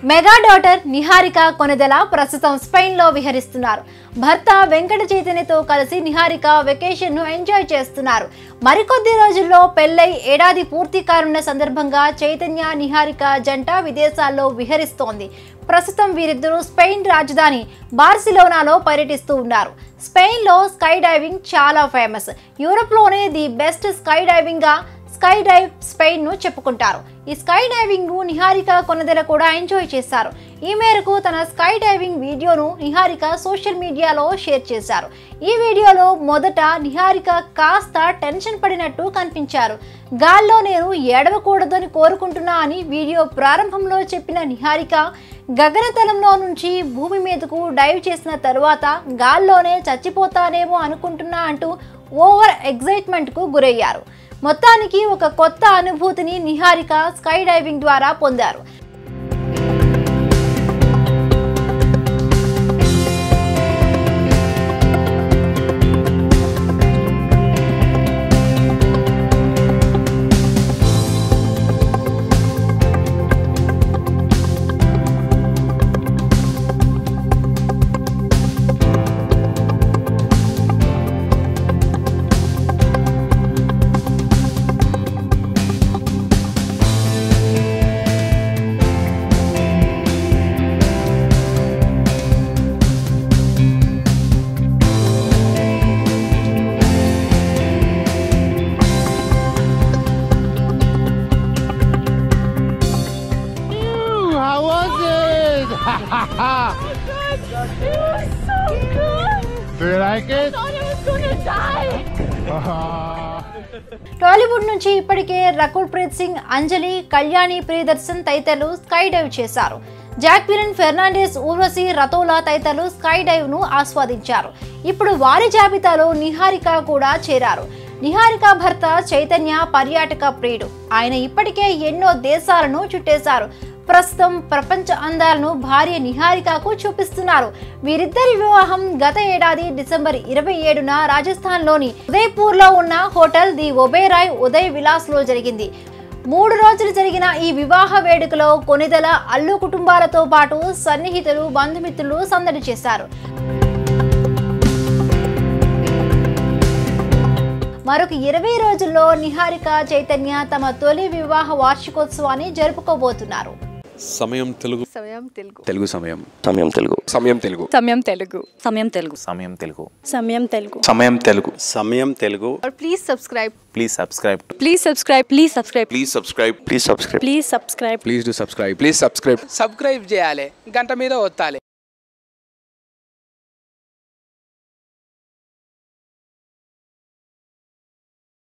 Mega daughter Niharika కొనెదెల ప్రస్తుతం Spain లో విహరిస్తున్నారు భర్త వెంకట చైతన్యతో కలిసి నిహారిక వెకేషన్ ను ఎంజాయ్ చేస్తున్నారు మరికొద్ది రోజుల్లో పెళ్లై ఏడాది పూర్తి కానున్న సందర్భంగా చైతన్య నిహారిక జంట విదేశాల్లో విహరిస్తోంది ప్రస్తుతం వీరిద్దరూ స్పెయిన్ రాజధాని బార్సిలోనాలో పర్యటిస్తూ ఉన్నారు స్పెయిన్లో స్కై డైవింగ్ చాలా ఫేమస్ యూరోప్లోనే ది బెస్ట్ స్కై డైవింగ్ గా స్కై డైవ్ స్పెయిన్ ను చెప్పుకుంటారు ఈ స్కై డైవింగ్ ను నిహారిక కొనదెల కూడా ఎంజాయ్ చేశారు ఈ మేరకు తన స్కై డైవింగ్ వీడియోను నిహారిక సోషల్ మీడియాలో షేర్ చేశారు ఈ వీడియోలో మొదట నిహారిక కాస్త టెన్షన్ పడినట్టు కనిపించారు గాల్లో నేను ఏడవకూడదని కోరుకుంటున్నా అని వీడియో ప్రారంభంలో చెప్పిన నిహారిక గగనతలంలో నుంచి భూమి మీదకు డైవ్ చేసిన తరువాత గాల్లోనే చచ్చిపోతానేమో అనుకుంటున్నా అంటూ ఓవర్ ఎగ్జైట్మెంట్కు గురయ్యారు మొత్తానికి ఒక కొత్త అనుభూతిని నిహారిక స్కై డైవింగ్ ద్వారా పొందారు How was it? It was so good. Do you like it? I thought I was gonna die. Tollywood నుంచి ఇప్పటికే రకుల్ ప్రీత్ సింగ్ అంజలి కళ్యాణి ప్రియదర్శన్ తదితరులు స్కై డైవ్ చేశారు జాక్విలిన్ ఫెర్నాండెస్ ఊర్వశి రతోలా తదితరులు స్కై డైవ్ ను ఆస్వాదించారు ఇప్పుడు వారి జాబితాలో నిహారిక కూడా చేరారు నిహారిక భర్త చైతన్య పర్యాటక ప్రియుడు ఆయన ఇప్పటికే ఎన్నో దేశాలను చుట్టేశారు ప్రస్తుతం ప్రపంచ అందాలను భార్య నిహారికకు చూపిస్తున్నారు వీరిద్దరి వివాహం గత ఏడాది డిసెంబర్ ఇరవై ఏడున రాజస్థాన్లోని ఉదయ్పూర్ లో ఉన్న హోటల్ ది ఒబేరాయ్ ఉదయ్ విలాస్ లో జరిగింది మూడు రోజులు జరిగిన ఈ వివాహ వేడుకలో కొనిదల అల్లు కుటుంబాలతో పాటు సన్నిహితులు బంధుమిత్రులు సందడి చేశారు మరొక ఇరవై రోజుల్లో నిహారిక చైతన్య తమ తొలి వివాహ వార్షికోత్సవాన్ని జరుపుకోబోతున్నారు సమయం తెలుగు సమయం తెలుగు తెలుగు సమయం సమయం తెలుగు సమయం తెలుగు సమయం తెలుగు సమయం తెలుగు సమయం తెలుగు సమయం తెలుగు సమయం తెలుగు సమయం తెలుగు और please subscribe please subscribe please subscribe please subscribe please subscribe please subscribe please subscribe please do subscribe please subscribe subscribe చేయాలి గంట మీద ఒత్తాలి